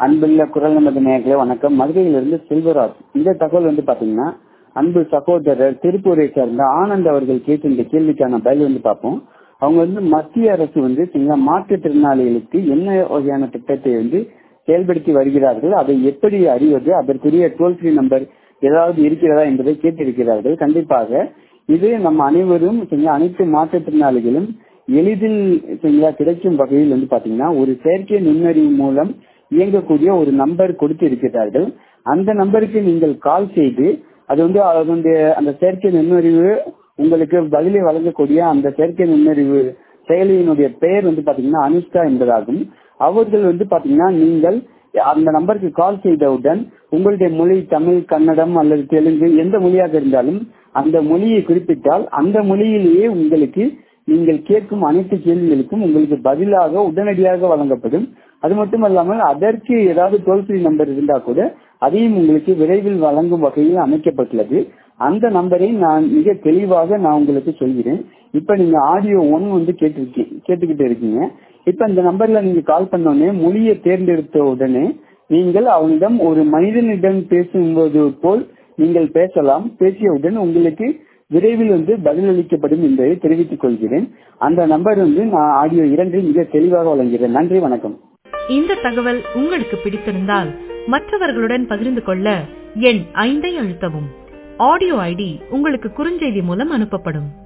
அன்புள்ள குரல் நமது நேயர்களே வணக்கம் மதுரையிலிருந்து செல்வராஜ் இந்த தகவல் வந்து பாத்தீங்கன்னா அன்பு சகோதரர் திருப்பூரை சேர்ந்த ஆனந்த் அவர்கள் கேட்ட இந்த கேள்விக்கான பதில் வந்து பார்ப்போம் அவங்க வந்து மத்திய அரசு வந்து சரிங்களா மாற்றுத்திறனாளிகளுக்கு என்ன வகையான திட்டத்தை வந்து செயல்படுத்தி வருகிறார்கள் அதை எப்படி அறிவது அதற்குரிய டோல் ஃப்ரீ நம்பர் ஏதாவது இருக்கிறதா என்பதை கேட்டிருக்கிறார்கள் கண்டிப்பாக இது நம்ம அனைவரும் சரிங்களா அனைத்து மாற்றுத்திறனாளிகளும் எளிதில் சரிங்களா கிடைக்கும் வகையில் வந்து பாத்தீங்கன்னா ஒரு செயற்கை நுண்ணறிவு மூலம் இயங்கக்கூடிய ஒரு நம்பர் கொடுத்து இருக்கிறார்கள் அந்த நம்பருக்கு நீங்கள் கால் செய்து அது வந்து அதனுடைய அந்த செயற்கை நுண்ணறிவு உங்களுக்கு பதிலை வழங்கக்கூடிய அந்த செயற்கை நுண்ணறிவு செயலியினுடைய பெயர் வந்து பாத்தீங்கன்னா அனுஷ்கா என்பதாகும் அவர்கள் வந்து பாத்தீங்கன்னா நீங்கள் அந்த நம்பருக்கு கால் செய்தவுடன் உங்களுடைய மொழி தமிழ் கன்னடம் அல்லது தெலுங்கு எந்த மொழியாக இருந்தாலும் அந்த மொழியை குறிப்பிட்டால் அந்த மொழியிலேயே உங்களுக்கு நீங்கள் கேட்கும் அனைத்து கேள்விகளுக்கும் உங்களுக்கு பதிலாக உடனடியாக வழங்கப்படும் அது மட்டும் அல்லாமல் அதற்கு ஏதாவது டோல் ஃப்ரீ நம்பர் இருந்தா கூட அதையும் உங்களுக்கு விரைவில் வழங்கும் வகையில் அமைக்கப்பட்டுள்ளது அந்த நம்பரை நான் மிக தெளிவாக நான் உங்களுக்கு சொல்கிறேன் இப்ப நீங்க ஆடியோ ஒன் வந்து கேட்டிருக்கீங்க கேட்டுக்கிட்டு இருக்கீங்க இப்ப இந்த நம்பர்ல நீங்க கால் பண்ணோடனே மொழியை தேர்ந்தெடுத்த உடனே நீங்கள் அவனிடம் ஒரு மனிதனிடம் பேசும்போது போல் நீங்கள் பேசலாம் பேசியவுடன் உங்களுக்கு விரைவில் வந்து பதிலளிக்கப்படும் என்பதை தெரிவித்துக் கொள்கிறேன் அந்த நம்பர் வந்து நான் ஆடியோ இரண்டில் மிக தெளிவாக வழங்குகிறேன் நன்றி வணக்கம் இந்த தகவல் உங்களுக்கு பிடித்திருந்தால் மற்றவர்களுடன் பகிர்ந்து கொள்ள எண் ஐந்தை அழுத்தவும் ஆடியோ ஐடி உங்களுக்கு குறுஞ்செய்தி மூலம் அனுப்பப்படும்